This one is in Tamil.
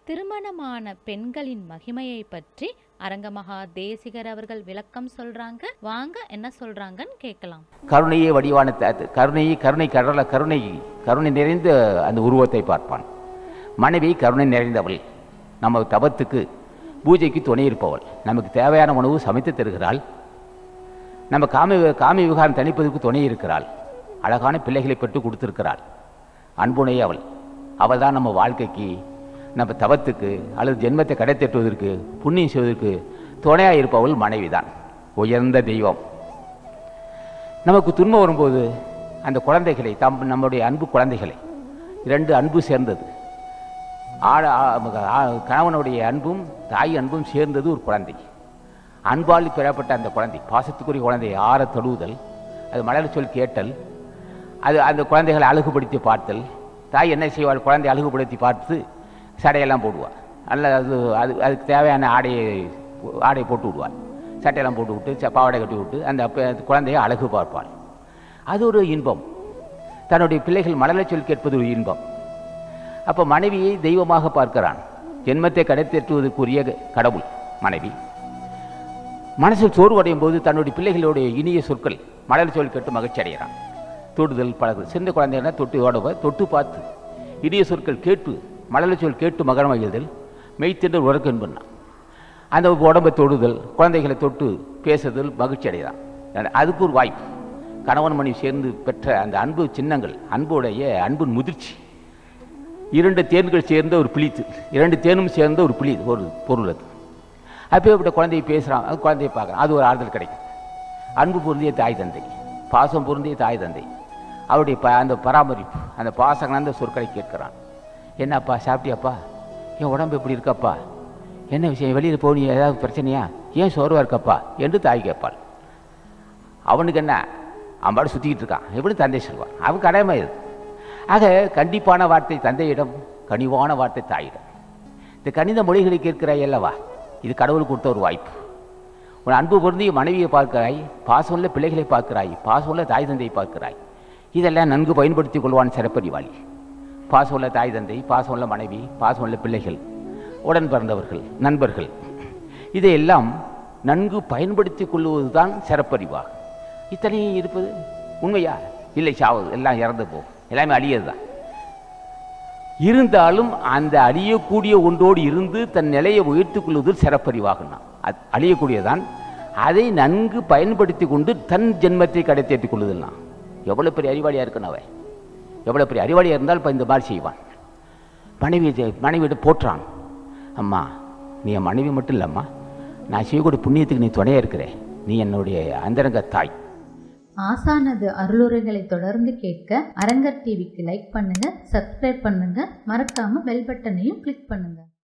திருமணமான பெண்களின் மகிமையை பற்றி அரங்கமகா தேசிகர் அவர்கள் விளக்கம் சொல்றாங்க வாங்க என்ன சொல்றாங்கன்னு கேட்கலாம் கருணையே வடிவான த- த- கருணையை கருணை கடல கருணை கருணை நிறைந்த அந்த உருவத்தை பார்ப்பான் மனைவி கருணை நிறைந்தவள் நம்ம தபத்துக்கு பூஜைக்கு துணை இருப்பவள் நமக்கு தேவையான உணவு சமைத்து தருகிறாள் நம்ம காம காம விவகாரம் தணிப்பதற்கு துணை இருக்கிறாள் அழகான பிள்ளைகளை பெற்று கொடுத்திருக்கிறாள் அன்புணை அவள் அவள் தான் நம்ம வாழ்க்கைக்கு நம்ம தவத்துக்கு அல்லது ஜென்மத்தை கடை தட்டுவதற்கு புண்ணியம் செய்வதற்கு துணையாக இருப்பவள் மனைவி தான் உயர்ந்த தெய்வம் நமக்கு துன்பம் வரும்போது அந்த குழந்தைகளை தம் நம்முடைய அன்பு குழந்தைகளை இரண்டு அன்பு சேர்ந்தது ஆட ஆ- ஆ- கணவனுடைய அன்பும் தாய் அன்பும் சேர்ந்தது ஒரு குழந்தை அன்பால் பெறப்பட்ட அந்த குழந்தை பாசத்துக்குரிய குழந்தை ஆற தொழுவுதல் அது மலர் சொல் கேட்டல் அது அந்த குழந்தைகளை அழகுபடுத்தி பார்த்தல் தாய் என்ன செய்வாள் குழந்தை அழகுபடுத்தி பார்த்து சடையெல்லாம் போடுவாள் அல்ல அது அது அதுக்கு தேவையான ஆடையை ஆடையை போட்டு விடுவாள் சட்டையெல்லாம் போட்டு விட்டு ச- பாவாடை கட்டி விட்டு அந்த அப்ப- அந்த குழந்தையை அழகு பார்ப்பாள் அது ஒரு இன்பம் தன்னுடைய பிள்ளைகள் மலரச் சொல் கேட்பது ஒரு இன்பம் அப்போ மனைவியை தெய்வமாக பார்க்கிறான் ஜென்மத்தை கடைத்தேற்றுவதற்குரிய கடவுள் மனைவி மனசில் சோர்வடையும் போது தன்னுடைய பிள்ளைகளுடைய இனிய சொற்கள் மலர் சொல் கேட்டு மகிழ்ச்சி அடைகிறான் தொடுதல் பழகு சின்ன குழந்தைன்னா தொட்டு ஓடவ தொட்டு பார்த்து இனிய சொற்கள் கேட்டு மலர் சொல் கேட்டு மகரம் மகிழ்தல் மெய்த்தின்ற உறக்கு என்பண்ணா அந்த உடம்பை தொடுதல் குழந்தைகளை தொட்டு பேசுதல் மகிழ்ச்சி அடைகிறான் அதுக்கு ஒரு வாய்ப்பு கணவன் மனைவி சேர்ந்து பெற்ற அந்த அன்பு சின்னங்கள் அன்புடைய அன்பின் முதிர்ச்சி இரண்டு தேன்கள் சேர்ந்த ஒரு பிழித்து இரண்டு தேனும் சேர்ந்த ஒரு பிழி ஒரு பொருள் அது அப்பேற்பட்ட குழந்தையை பேசுகிறான் அது குழந்தையை பார்க்குறான் அது ஒரு ஆறுதல் கிடைக்கும் அன்பு பொருந்திய தாய் தந்தை பாசம் பொருந்திய தாய் தந்தை அவருடைய ப அந்த பராமரிப்பு அந்த பாசம் அந்த சொற்களை கேட்கிறான் என்னப்பா சாப்பிட்டியாப்பா என் உடம்பு எப்படி இருக்கப்பா என்ன விஷயம் வெளியில் போனி ஏதாவது பிரச்சனையா ஏன் சோர்வாக இருக்கப்பா என்று தாய் கேட்பாள் அவனுக்கு என்ன அவன் பாடு சுற்றிக்கிட்டு இருக்கான் எப்படி தந்தை சொல்வான் அவன் கடமை இது ஆக கண்டிப்பான வார்த்தை தந்தையிடம் கனிவான வார்த்தை தாயிடம் இந்த கணித மொழிகளை கேட்கிறாய் அல்லவா இது கடவுள் கொடுத்த ஒரு வாய்ப்பு உன் அன்பு பொருந்திய மனைவியை பார்க்கிறாய் பாசமுள்ள பிள்ளைகளை பார்க்கிறாய் பாசமுள்ள தாய் தந்தையை பார்க்கிறாய் இதெல்லாம் நன்கு பயன்படுத்திக் கொள்வான் சிறப்பறிவாளி பாசமுள்ள தாய் தந்தை பாசமுள்ள மனைவி பாசமுள்ள பிள்ளைகள் உடன் பிறந்தவர்கள் நண்பர்கள் இதையெல்லாம் நன்கு பயன்படுத்திக் கொள்வதுதான் சிறப்பறிவாகும் இத்தனையும் இருப்பது உண்மையா இல்லை சாவது எல்லாம் இறந்து போகும் எல்லாமே அழியது தான் இருந்தாலும் அந்த அழியக்கூடிய ஒன்றோடு இருந்து தன் நிலையை உயர்த்திக் கொள்வதில் சிறப்பறிவாகுனா அது அழியக்கூடியதான் அதை நன்கு பயன்படுத்தி கொண்டு தன் ஜென்மத்தை கடை தேற்றிக் கொள்ளுதல்னா எவ்வளோ பெரிய அறிவாளியாக இருக்கணும் அவன் எவ்வளோ பெரிய அறிவாளியாக இருந்தால் இப்போ இந்த மாதிரி செய்வான் மனைவி மனைவியிட போற்றான் அம்மா நீ என் மனைவி மட்டும் இல்லைம்மா நான் செய்யக்கூடிய புண்ணியத்துக்கு நீ துணையாக இருக்கிற நீ என்னுடைய அந்தரங்க தாய் ஆசானது அருளுரைகளை தொடர்ந்து கேட்க அரங்கர் டிவிக்கு லைக் பண்ணுங்க சப்ஸ்கிரைப் பண்ணுங்க மறக்காம பெல் பட்டனையும் கிளிக் பண்ணுங்க